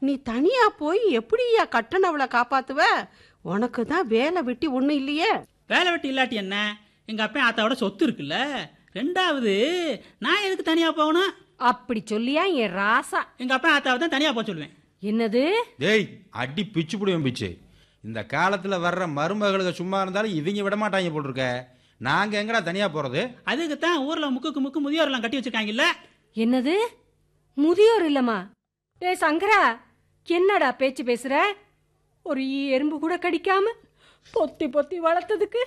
நீ தனியா போய் எப்படியா கட்டணவளை காப்பாத்துவ உனக்கு தான் வேலை வெட்டி ஒண்ணும் இல்லையே வேலை வெட்டி இல்லாட்டி என்ன எங்க அப்பா ஆத்தாவோட சொத்து இருக்குல்ல ரெண்டாவது நான் எதுக்கு தனியா போகணும் அப்படி சொல்லியா என் ராசா எங்க அப்பா ஆத்தாவை தான் தனியா போக சொல்லுவேன் என்னது டேய் அடி பிச்சு புடியும் பிச்சு இந்த காலத்துல வர்ற மருமகளுக்கு சும்மா இருந்தாலும் இவங்க விட மாட்டாங்க போல் இருக்க நாங்க எங்கடா தனியா போறது அதுக்கு தான் ஊர்ல முக்குக்கு முக்கு முதியோர்லாம் கட்டி வச்சிருக்காங்கல்ல என்னது முதியோர் இல்லம்மா டேய் சங்கரா என்னடா பேச்சு பேசுற ஒரு ஈ எறும்பு கூட கடிக்காம பொத்தி பொத்தி வளர்த்ததுக்கு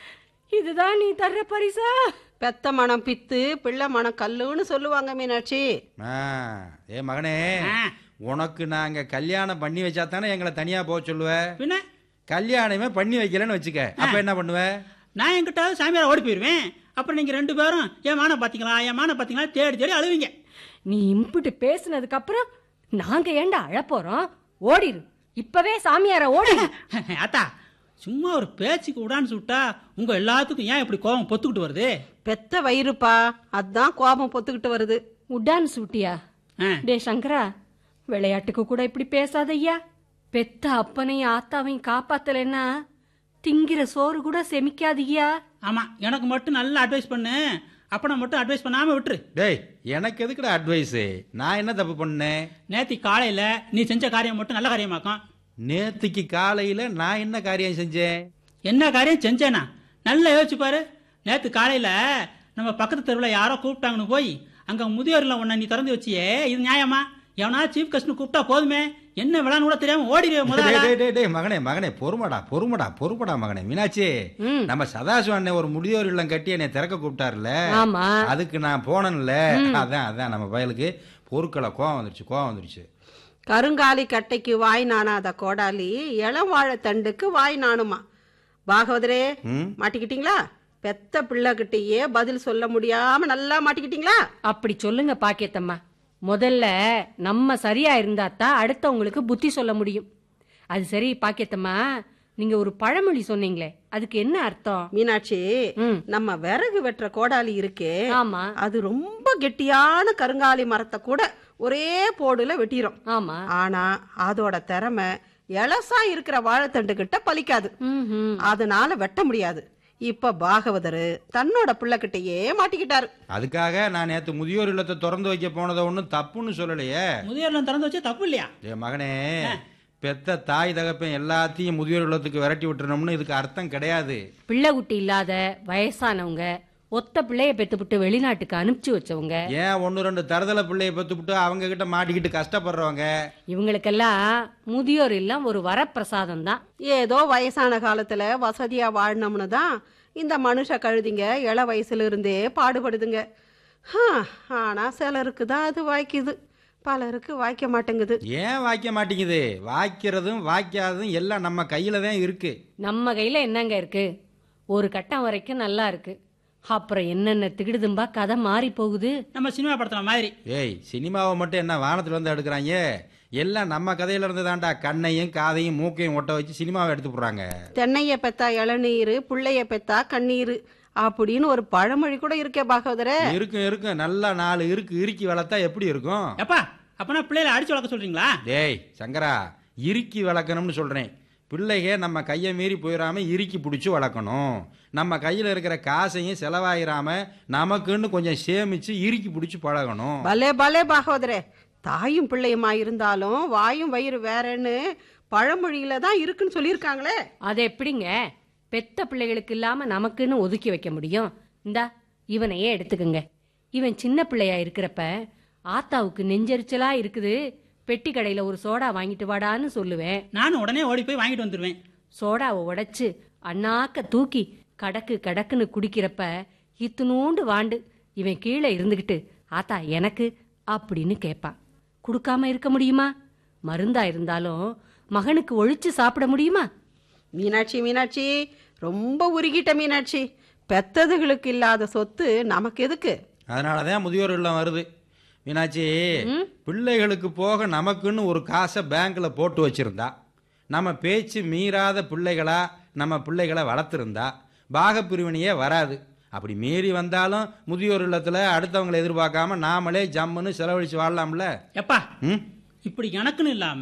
இதுதான் நீ தர்ற பரிசா பெத்த மனம் பித்து பிள்ளை மனம் கல்லுன்னு சொல்லுவாங்க மீனாட்சி ஆ, ஏ மகனே ஆ, உனக்கு நாங்க கல்யாணம் பண்ணி வச்சா தானே எங்களை தனியா போக சொல்லுவ பின்ன கல்யாணமே பண்ணி வைக்கலன்னு வச்சுக்க அப்ப என்ன பண்ணுவ நான் என்கிட்ட சாமியார் ஓடி போயிருவேன் அப்புறம் நீங்க ரெண்டு பேரும் என் மான பாத்தீங்களா என் மான பாத்தீங்களா தேடி தேடி அழுவீங்க நீ இம்புட்டு பேசுனதுக்கு அப்புறம் நாங்க ஏன்டா அழப்போறோம் ஓடிரு இப்பவே சாமியார ஓடிரு அத்தா சும்மா ஒரு பேச்சுக்கு விடான்னு சுட்டா உங்க எல்லாத்துக்கும் ஏன் இப்படி கோபம் பொத்துக்கிட்டு வருது பெத்த வயிறுப்பா அதான் கோபம் பொத்துக்கிட்டு வருது உடான் சூட்டியா ஆ, டே சங்கரா விளையாட்டுக்கு கூட இப்படி பேசாதய்யா பெத்த அப்பனையும் ஆத்தாவையும் காப்பாத்தலைன்னா திங்கிற சோறு கூட செமிக்காதய்யா ஆமா எனக்கு மட்டும் நல்ல அட்வைஸ் பண்ணு அப்பனை மட்டும் அட்வைஸ் பண்ணாம விட்டுரு டேய் எனக்கு எதுக்குடா அட்வைஸ் நான் என்ன தப்பு பண்ணேன் நேத்தி காலையில நீ செஞ்ச காரியம் மட்டும் நல்ல காரியமாக்கும் நேத்துக்கு காலையில நான் என்ன காரியம் செஞ்சேன் என்ன காரியம் செஞ்சேனா நல்லா யோசிச்சு பாரு நேத்து காலையில நம்ம பக்கத்து தெருவில் யாரோ கூப்பிட்டாங்கன்னு போய் அங்க முதியோர்ல உன்னை நீ திறந்து வச்சியே இது நியாயமா எவனா சீஃப் கஸ்ட்னு கூப்பிட்டா போதுமே என்ன விளான்னு கூட தெரியாம ஓடிடுவே டேய், முதல்ல டேய், டேய், டேய், மகனே மகனே பொறுமடா பொறுமடா பொறுமடா மகனே மீனாட்சி ம். நம்ம சதாசிவ அண்ணன் ஒரு முதியோர் இல்லம் கட்டி என்னை திறக்க கூப்பிட்டாருல ஆமா அதுக்கு நான் போனேன்ல அதான் அதான் நம்ம பயலுக்கு பொருட்களை கோவம் வந்துருச்சு கோவம் வந்துருச்சு கருங்காலி கட்டைக்கு வாய் நானாத கோடாலி இளம் வாழைத்தண்டுக்கு வாய் நாணுமா பாகவதரே ம் மாட்டிக்கிட்டீங்களா பெத்த பிள்ளைகிட்டயே பதில் சொல்ல முடியாம நல்லா மாட்டிக்கிட்டீங்களா அப்படி சொல்லுங்க பாக்கியத்தம்மா முதல்ல நம்ம சரியா இருந்தா தான் அடுத்தவங்களுக்கு புத்தி சொல்ல முடியும் அது சரி பாக்கியத்தம்மா நீங்க ஒரு பழமொழி சொன்னீங்களே அதுக்கு என்ன அர்த்தம் மீனாட்சி ம் நம்ம விறகு வெட்டுற கோடாலி இருக்கே ஆமா அது ரொம்ப கெட்டியான கருங்காலி மரத்தை கூட ஒரே போடுல வெட்டிரும் ஆமா ஆனா அதோட திறமை எலசா இருக்கிற வாழைத்தண்டு கிட்ட பலிக்காது ம்ஹும். அதனால வெட்ட முடியாது இப்ப பாகவதரு தன்னோட பிள்ளைகிட்டயே மாட்டிக்கிட்டாரு அதுக்காக நான் நேத்து முதியோர் இல்லத்தை திறந்து வைக்க போனதை ஒன்றும் தப்புன்னு சொல்லலையே முதியோர்ல திறந்து வச்சா தப்பு இல்லையா ஏ மகனே பெத்த தாய் தகப்பன் எல்லாத்தையும் முதியோர் இல்லத்துக்கு விரட்டி விட்டுறணும்னு இதுக்கு அர்த்தம் கிடையாது பிள்ளை குட்டி இல்லாத வயசானவங்க ஒத்த பிள்ளைய பெத்துப்புட்டு வெளிநாட்டுக்கு அனுப்பிச்சு வச்சவங்க ஏன் ஒன்று ரெண்டு தருதலை பிள்ளைய பெற்றுவிட்டு அவங்க கிட்ட மாட்டிக்கிட்டு கஷ்டப்படுறவங்க இவங்களுக்கெல்லாம் முதியோர் இல்லம் ஒரு வரப்பிரசாதம் தான் ஏதோ வயசான காலத்துல வசதியா வாழணும்னு தான் இந்த மனுஷ கழுதிங்க இள வயசுல இருந்தே பாடுபடுதுங்க ஹா, ஆனா சிலருக்கு தான் அது வாய்க்குது பலருக்கு வாய்க்க மாட்டேங்குது ஏன் வாய்க்க மாட்டேங்குது வாய்க்கிறதும் வாய்க்காததும் எல்லாம் நம்ம கையில தான் இருக்கு நம்ம கையில என்னங்க இருக்கு ஒரு கட்டம் வரைக்கும் நல்லா இருக்கு அப்புறம் என்னென்ன திகிடுதும்பா கதை மாறி போகுது நம்ம சினிமா படத்துல மாதிரி ஏய் சினிமாவை மட்டும் என்ன வானத்துல இருந்து எடுக்கிறாங்க எல்லாம் நம்ம கதையில இருந்து தான்டா கண்ணையும் காதையும் மூக்கையும் ஒட்ட வச்சு சினிமாவை எடுத்து போடுறாங்க தென்னைய பெத்தா இளநீர் புள்ளைய பெத்தா கண்ணீர் அப்படின்னு ஒரு பழமொழி கூட இருக்கே பாகவதரே இருக்கும் இருக்கும் நல்லா நாலு இருக்கு இறுக்கி வளர்த்தா எப்படி இருக்கும் எப்பா அப்பனா பிள்ளைகளை அடிச்சு வளர்க்க சொல்றீங்களா டேய் சங்கரா இறுக்கி வளர்க்கணும்னு சொல்றேன் பிள்ளைக நம்ம கையை மீறி போயிடாம இறுக்கி பிடிச்சி வளர்க்கணும் நம்ம கையில் இருக்கிற காசையும் செலவாயிராம நமக்குன்னு கொஞ்சம் சேமிச்சு இறுக்கி பிடிச்சி பழகணும் பலே பலே பாகவதரே தாயும் பிள்ளையுமா இருந்தாலும் வாயும் வயிறு வேறன்னு பழமொழியில தான் இருக்குன்னு சொல்லியிருக்காங்களே அது எப்படிங்க பெத்த பிள்ளைகளுக்கு இல்லாம நமக்குன்னு ஒதுக்கி வைக்க முடியும் இந்தா இவனையே எடுத்துக்கங்க இவன் சின்ன பிள்ளையா இருக்கிறப்ப ஆத்தாவுக்கு நெஞ்செரிச்சலா இருக்குது பெட்டி கடையில ஒரு சோடா வாங்கிட்டு வாடான்னு சொல்லுவேன் நானும் உடனே ஓடி போய் வாங்கிட்டு வந்துருவேன் சோடாவை உடைச்சு அண்ணாக்க தூக்கி கடக்கு கடக்குன்னு குடிக்கிறப்ப இத்துணூண்டு வாண்டு இவன் கீழே இருந்துகிட்டு ஆத்தா எனக்கு அப்படின்னு கேட்பான் கொடுக்காம இருக்க முடியுமா மருந்தா இருந்தாலும் மகனுக்கு ஒழிச்சு சாப்பிட முடியுமா மீனாட்சி மீனாட்சி ரொம்ப உருகிட்ட மீனாட்சி பெத்ததுகளுக்கு இல்லாத சொத்து நமக்கு எதுக்கு அதனால தான் முதியோர் இல்லம் வருது மீனாட்சி பிள்ளைகளுக்கு போக நமக்குன்னு ஒரு காசை பேங்க்ல போட்டு வச்சிருந்தா நம்ம பேச்சு மீறாத பிள்ளைகளா நம்ம பிள்ளைகளை வளர்த்துருந்தா பாகப்பிரிவினையே வராது அப்படி மீறி வந்தாலும் முதியோர் இல்லத்துல அடுத்தவங்களை எதிர்பார்க்காம நாமளே ஜம்முன்னு செலவழிச்சு வாழலாம்ல எப்பா ம் இப்படி எனக்குன்னு இல்லாம